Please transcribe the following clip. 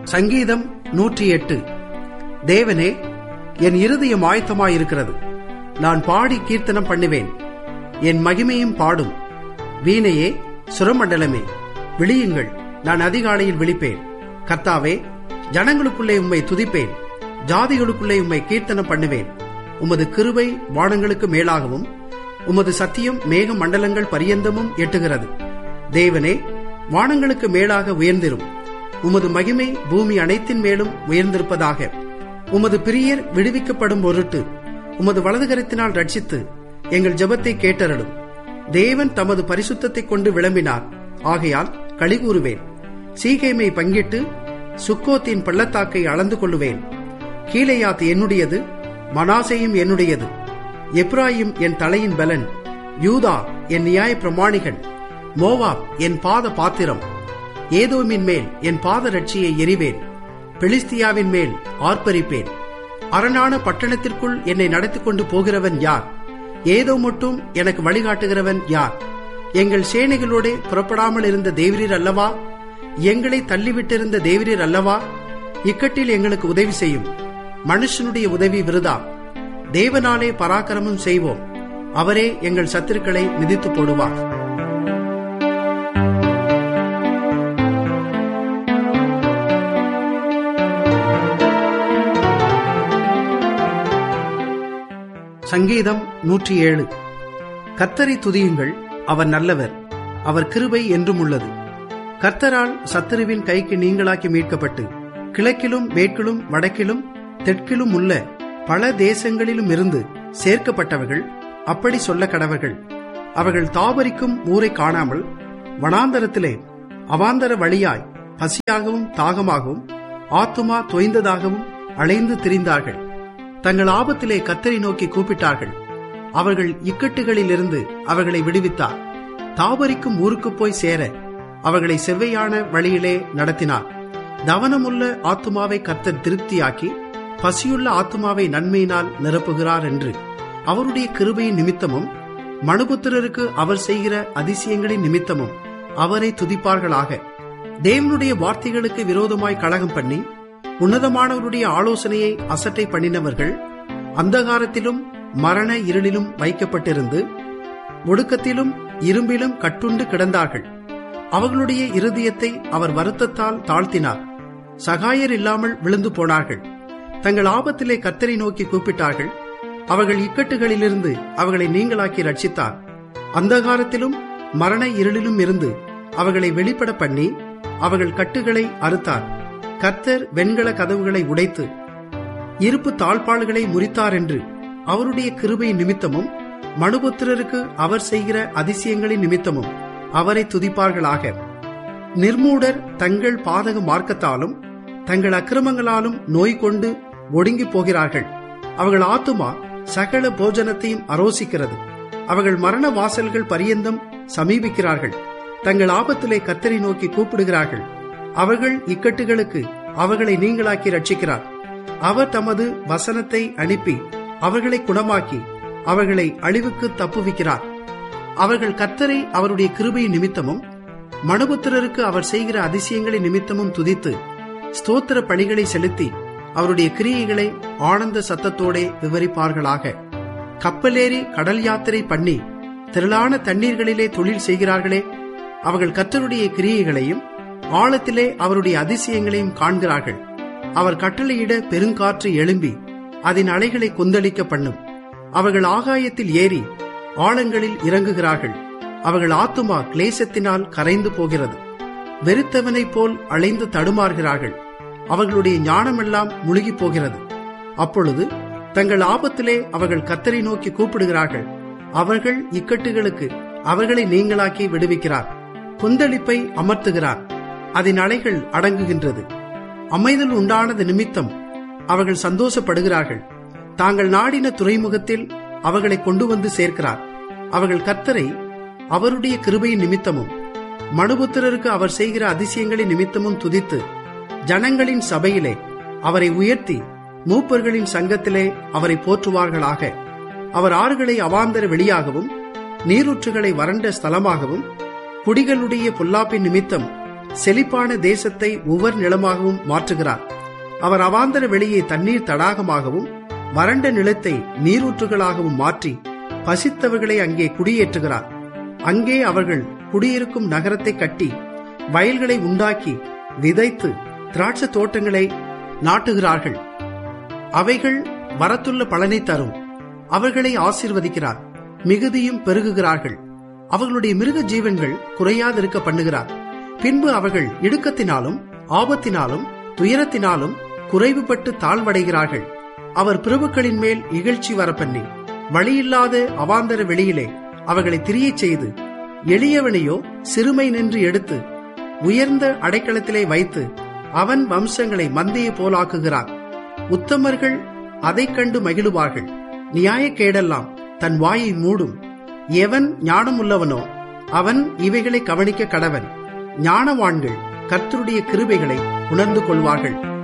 சங்கீதம் நூற்றி எட்டு தேவனே என் இருதயம் ஆயத்தமாயிருக்கிறது நான் பாடி கீர்த்தனம் பண்ணுவேன் என் மகிமையும் பாடும் வீணையே சுரமண்டலமே விழியுங்கள் நான் அதிகாலையில் விழிப்பேன் கர்த்தாவே ஜனங்களுக்குள்ளே உம்மை துதிப்பேன் ஜாதிகளுக்குள்ளே உம்மை கீர்த்தனம் பண்ணுவேன் உமது கிருபை வானங்களுக்கு மேலாகவும் உமது சத்தியம் மேக மண்டலங்கள் பரியந்தமும் எட்டுகிறது தேவனே வானங்களுக்கு மேலாக உயர்ந்திரும் உமது மகிமை பூமி அனைத்தின் மேலும் உயர்ந்திருப்பதாக உமது பிரியர் விடுவிக்கப்படும் பொருட்டு உமது வலதுகரத்தினால் ரட்சித்து எங்கள் ஜெபத்தை கேட்டருளும் தேவன் தமது பரிசுத்தத்தை கொண்டு விளம்பினார் ஆகையால் களிகூறுவேன் சீகேமை பங்கிட்டு சுக்கோத்தின் பள்ளத்தாக்கை அளந்து கொள்ளுவேன் கீழையாத் என்னுடையது மனாசையும் என்னுடையது எப்ராயிம் என் தலையின் பலன் யூதா என் நியாய பிரமாணிகள் மோவாப் என் பாத பாத்திரம் ஏதோமின் மேல் என் பாத ரட்சியை எறிவேன் பெலிஸ்தியாவின் மேல் ஆர்ப்பரிப்பேன் அரணான பட்டணத்திற்குள் என்னை நடத்தி கொண்டு போகிறவன் யார் ஏதோ மட்டும் எனக்கு வழிகாட்டுகிறவன் யார் எங்கள் சேனைகளோட புறப்படாமல் இருந்த தேவரீர் அல்லவா எங்களை தள்ளிவிட்டிருந்த தேவரீர் அல்லவா இக்கட்டில் எங்களுக்கு உதவி செய்யும் மனுஷனுடைய உதவி விருதா தேவனாலே பராக்கிரமம் செய்வோம் அவரே எங்கள் சத்துருக்களை மிதித்து போடுவார் சங்கீதம் நூற்றி ஏழு கத்தரை துதியுங்கள் அவர் நல்லவர் அவர் கிருபை என்றும் உள்ளது கர்த்தரால் சத்துருவின் கைக்கு நீங்களாக்கி மீட்கப்பட்டு கிழக்கிலும் மேற்கிலும் வடக்கிலும் தெற்கிலும் உள்ள பல தேசங்களிலும் இருந்து சேர்க்கப்பட்டவர்கள் அப்படி சொல்ல கடவர்கள் அவர்கள் தாபரிக்கும் ஊரை காணாமல் வனாந்தரத்திலே அவாந்தர வழியாய் பசியாகவும் தாகமாகவும் ஆத்துமா தொய்ந்ததாகவும் அலைந்து திரிந்தார்கள் தங்கள் ஆபத்திலே கத்தரை நோக்கி கூப்பிட்டார்கள் அவர்கள் இக்கட்டுகளிலிருந்து அவர்களை விடுவித்தார் தாபரிக்கும் ஊருக்கு போய் சேர அவர்களை செவ்வையான வழியிலே நடத்தினார் தவனமுள்ள ஆத்துமாவை கத்தர் திருப்தியாக்கி பசியுள்ள ஆத்துமாவை நன்மையினால் நிரப்புகிறார் என்று அவருடைய கிருபையின் நிமித்தமும் மனுபுத்திரருக்கு அவர் செய்கிற அதிசயங்களின் நிமித்தமும் அவரை துதிப்பார்களாக தேவனுடைய வார்த்தைகளுக்கு விரோதமாய் கழகம் பண்ணி உன்னதமானவருடைய ஆலோசனையை அசட்டை பண்ணினவர்கள் அந்தகாரத்திலும் மரண இருளிலும் வைக்கப்பட்டிருந்து ஒடுக்கத்திலும் இரும்பிலும் கட்டுண்டு கிடந்தார்கள் அவர்களுடைய இருதயத்தை அவர் வருத்தத்தால் தாழ்த்தினார் சகாயர் இல்லாமல் விழுந்து போனார்கள் தங்கள் ஆபத்திலே கத்தரை நோக்கி கூப்பிட்டார்கள் அவர்கள் இக்கட்டுகளிலிருந்து அவர்களை நீங்களாக்கி ரட்சித்தார் அந்தகாரத்திலும் மரண இருளிலும் இருந்து அவர்களை வெளிப்பட பண்ணி அவர்கள் கட்டுகளை அறுத்தார் கர்த்தர் வெண்கல கதவுகளை உடைத்து இருப்பு தாழ்பாள்களை முறித்தார் என்று அவருடைய கிருபை நிமித்தமும் மனுபுத்திரருக்கு அவர் செய்கிற அதிசயங்களின் நிமித்தமும் அவரை துதிப்பார்களாக நிர்மூடர் தங்கள் பாதக மார்க்கத்தாலும் தங்கள் அக்கிரமங்களாலும் நோய் கொண்டு ஒடுங்கி போகிறார்கள் அவர்கள் ஆத்துமா சகல போஜனத்தையும் அரோசிக்கிறது அவர்கள் மரண வாசல்கள் பரியந்தம் சமீபிக்கிறார்கள் தங்கள் ஆபத்திலே கத்தரை நோக்கி கூப்பிடுகிறார்கள் அவர்கள் இக்கட்டுகளுக்கு அவர்களை நீங்களாக்கி ரட்சிக்கிறார் அவர் தமது வசனத்தை அனுப்பி அவர்களை குணமாக்கி அவர்களை அழிவுக்கு தப்புவிக்கிறார் அவர்கள் கர்த்தரை அவருடைய கிருபை நிமித்தமும் மனுபுத்திரருக்கு அவர் செய்கிற அதிசயங்களை நிமித்தமும் துதித்து ஸ்தோத்திர பணிகளை செலுத்தி அவருடைய கிரியைகளை ஆனந்த சத்தத்தோடே விவரிப்பார்களாக கப்பலேறி கடல் யாத்திரை பண்ணி திரளான தண்ணீர்களிலே தொழில் செய்கிறார்களே அவர்கள் கர்த்தருடைய கிரியைகளையும் ஆழத்திலே அவருடைய அதிசயங்களையும் காண்கிறார்கள் அவர் கட்டளையிட பெருங்காற்று எழும்பி அதன் அலைகளை கொந்தளிக்க பண்ணும் அவர்கள் ஆகாயத்தில் ஏறி ஆழங்களில் இறங்குகிறார்கள் அவர்கள் ஆத்துமா கிளேசத்தினால் கரைந்து போகிறது வெறுத்தவனைப் போல் அலைந்து தடுமாறுகிறார்கள் அவர்களுடைய ஞானமெல்லாம் முழுகி போகிறது அப்பொழுது தங்கள் ஆபத்திலே அவர்கள் கத்தரை நோக்கி கூப்பிடுகிறார்கள் அவர்கள் இக்கட்டுகளுக்கு அவர்களை நீங்களாக்கி விடுவிக்கிறார் கொந்தளிப்பை அமர்த்துகிறார் அதன் அலைகள் அடங்குகின்றது அமைதல் உண்டானது நிமித்தம் அவர்கள் சந்தோஷப்படுகிறார்கள் தாங்கள் நாடின துறைமுகத்தில் அவர்களை கொண்டு வந்து சேர்க்கிறார் அவர்கள் கர்த்தரை அவருடைய கிருபையின் நிமித்தமும் மனுபுத்திரருக்கு அவர் செய்கிற அதிசயங்களின் நிமித்தமும் துதித்து ஜனங்களின் சபையிலே அவரை உயர்த்தி மூப்பர்களின் சங்கத்திலே அவரை போற்றுவார்களாக அவர் ஆறுகளை அவாந்தர வெளியாகவும் நீரூற்றுகளை வறண்ட ஸ்தலமாகவும் குடிகளுடைய பொல்லாப்பின் நிமித்தம் செழிப்பான தேசத்தை உவர் நிலமாகவும் மாற்றுகிறார் அவர் அவாந்தர வெளியை தண்ணீர் தடாகமாகவும் வறண்ட நிலத்தை நீரூற்றுகளாகவும் மாற்றி பசித்தவர்களை அங்கே குடியேற்றுகிறார் அங்கே அவர்கள் குடியிருக்கும் நகரத்தை கட்டி வயல்களை உண்டாக்கி விதைத்து திராட்சை தோட்டங்களை நாட்டுகிறார்கள் அவைகள் வரத்துள்ள பலனை தரும் அவர்களை ஆசீர்வதிக்கிறார் மிகுதியும் பெருகுகிறார்கள் அவர்களுடைய மிருக ஜீவன்கள் குறையாதிருக்க பண்ணுகிறார் பின்பு அவர்கள் இடுக்கத்தினாலும் ஆபத்தினாலும் துயரத்தினாலும் குறைவுபட்டு தாழ்வடைகிறார்கள் அவர் பிரபுக்களின் மேல் இகழ்ச்சி வரப்பண்ணி வழியில்லாத அவாந்தர வெளியிலே அவர்களை திரியச் செய்து எளியவனையோ சிறுமை நின்று எடுத்து உயர்ந்த அடைக்கலத்திலே வைத்து அவன் வம்சங்களை மந்தையை போலாக்குகிறார் உத்தமர்கள் அதைக் கண்டு மகிழுவார்கள் நியாயக்கேடெல்லாம் தன் வாயை மூடும் எவன் ஞானமுள்ளவனோ அவன் இவைகளை கவனிக்க கடவன் ஞானவான்கள் கர்த்தருடைய கிருபைகளை உணர்ந்து கொள்வார்கள்